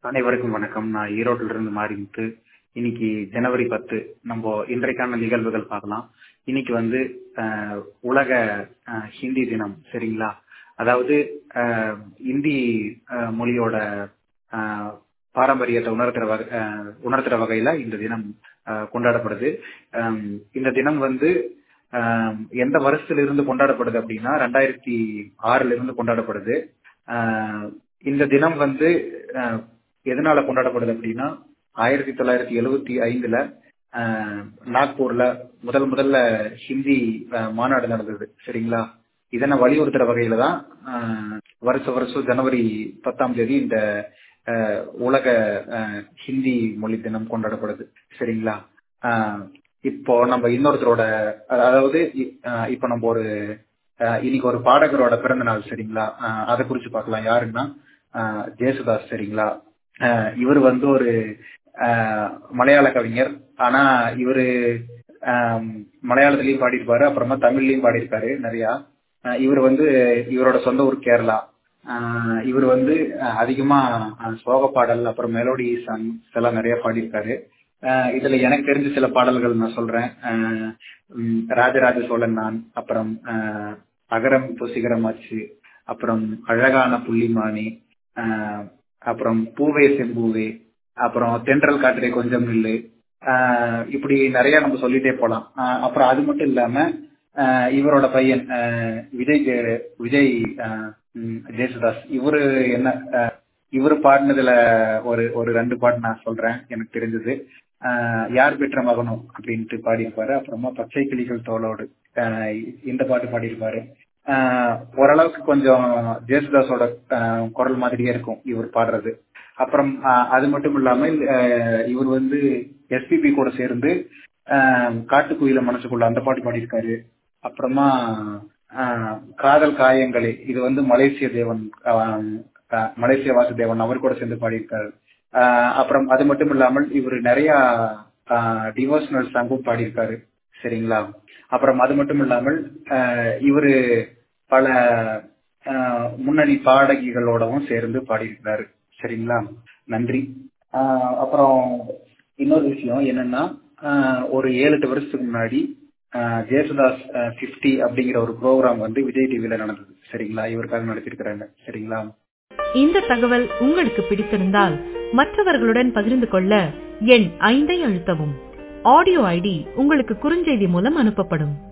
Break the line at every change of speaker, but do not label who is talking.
அனைவருக்கும் வணக்கம் நான் ஈரோட்டில இருந்து மாறிமுத்து இன்னைக்கு ஜனவரி பத்து நம்ம இன்றைக்கான நிகழ்வுகள் பார்க்கலாம் இன்னைக்கு வந்து அஹ், உலக அஹ், ஹிந்தி தினம் சரிங்களா அதாவது அஹ், இந்தி அஹ், மொழியோட அஹ், பாரம்பரியத்தை உணர்த்துற வகை அஹ், உணர்த்துற வகையில இந்த தினம் அஹ், கொண்டாடப்படுது அஹ், இந்த தினம் வந்து அஹ், எந்த வருஷத்துல இருந்து கொண்டாடப்படுது அப்படின்னா ரெண்டாயிரத்தி ஆறுல இருந்து கொண்டாடப்படுது அஹ், இந்த தினம் வந்து அஹ், எதனால கொண்டாடப்படுது அப்படின்னா ஆயிரத்தி தொள்ளாயிரத்தி எழுவத்தி ஐந்துல அஹ், நாக்பூர்ல முதல் முதல்ல ஹிந்தி அஹ், மாநாடு நடந்தது சரிங்களா இதனை வலியுறுத்துற வகையில தான் அஹ், வருஷ வருஷம் ஜனவரி பத்தாம் தேதி இந்த அஹ், உலக அஹ், ஹிந்தி மொழி தினம் கொண்டாடப்படுது சரிங்களா அஹ், இப்போ நம்ம இன்னொருத்தரோட அதாவது இ- அஹ், இப்போ நம்ம ஒரு அஹ், இன்னைக்கு ஒரு பாடகரோட பிறந்த நாள் சரிங்களா அஹ், அதை குறிச்சு பார்க்கலாம் யாருன்னா அஹ், ஜேசுதாஸ் சரிங்களா அஹ், இவர் வந்து ஒரு அஹ், மலையாள கவிஞர் ஆனா இவரு ஆம், மலையாளத்திலயும் பாடியிருப்பாரு அப்புறமா தமிழ்லயும் பாடியிருக்காரு நிறைய அஹ், இவர் வந்து இவரோட சொந்த ஊர் கேரளா அஹ், இவர் வந்து அஹ், அதிகமா அஹ், சோக பாடல் அப்புறம் மெலோடி சாங்ஸ் எல்லாம் நிறைய பாடியிருக்காரு அஹ், இதுல எனக்கு தெரிஞ்ச சில பாடல்கள் நான் சொல்றேன் அஹ், உம், ராஜராஜ சோழன் நான் அப்புறம் அஹ், அகரம் பொசிகரமாச்சு அப்புறம் அழகான புள்ளிமானி அஹ், அப்புறம் பூவே செம்பூவே அப்புறம் தென்றல் காற்றே கொஞ்சம் நில்லு ஆஹ் இப்படி நிறைய நம்ம சொல்லிட்டே போலாம் ஆஹ் அப்புறம் அது மட்டும் இல்லாம ஆஹ் இவரோட பையன் ஆஹ் விஜய் ஜெ- விஜய் ஆஹ் உம் ஜேசுதாஸ் இவரு என்ன ஆஹ் இவரு பாடினதுல ஒரு ஒரு ரெண்டு பாட்டு நான் சொல்றேன் எனக்கு தெரிஞ்சது ஆஹ் யார் பெற்ற மகனும் அப்படின்ட்டு பாடியிருப்பாரு அப்புறமா பச்சை கிளிகள் தோளோடு ஆஹ் இந்த பாட்டு பாடியிருப்பாரு ஆஹ் ஓரளவுக்கு கொஞ்சம் ஜேசுதாஸோட ஆஹ் குரல் மாதிரியே இருக்கும் இவர் பாடுறது அப்புறம் ஆஹ் அது மட்டும் இல்லாமல் ஆஹ் இவர் வந்து எஸ்பிபி கூட சேர்ந்து ஆஹ் காட்டுக்குயில மனசுக்குள்ள அந்த பாட்டு பாடியிருக்காரு அப்புறமா ஆஹ் காதல் காயங்களே இது வந்து மலேசிய தேவன் ஆஹ் ஆஹ் மலேசிய வாசுதேவன் அவர் கூட சேர்ந்து பாடியிருக்காரு ஆஹ் அப்புறம் அது மட்டும் இல்லாமல் இவர் நிறைய டிவோஷனல் சாங்கும் பாடியிருக்காரு சரிங்களா அப்புறம் அது மட்டும் இல்லாமல் ஆஹ் இவரு பல ஆஹ் முன்னணி பாடகிகளோடவும் சேர்ந்து பாடியிருக்கிறாரு சரிங்களா நன்றி ஆஹ் அப்புறம் இன்னொரு விஷயம் என்னன்னா ஆஹ் ஒரு ஏழு எட்டு வருஷத்துக்கு முன்னாடி ஆஹ் ஜேசுதாஸ் பிப்டி அப்படிங்கிற ஒரு ப்ரோக்ராம் வந்து விஜய் டிவில நடந்தது சரிங்களா இவருக்காக நடத்திருக்கிறாங்க சரிங்களா
இந்த தகவல் உங்களுக்கு பிடித்திருந்தால் மற்றவர்களுடன் பகிர்ந்து கொள்ள எண் ஐந்தை அழுத்தவும் ஆடியோ ஐடி உங்களுக்கு குறுஞ்செய்தி மூலம் அனுப்பப்படும்